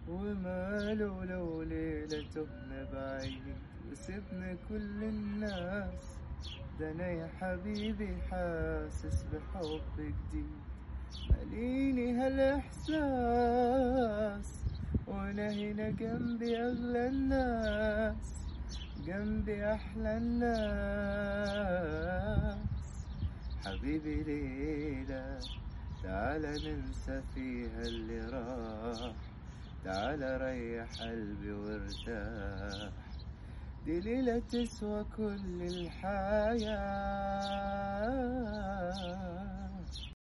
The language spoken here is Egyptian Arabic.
وماله لو ليلة تهنا بعيد وسبنا كل الناس ده انا يا حبيبي حاسس بحب جديد ماليني هالاحساس وانا هنا جنبي اغلى الناس جنبي احلى الناس حبيبي ليلة تعالى ننسى فيها اللي راح تعالى ريح قلبي وارتاح دي ليلة تسوى كل الحياة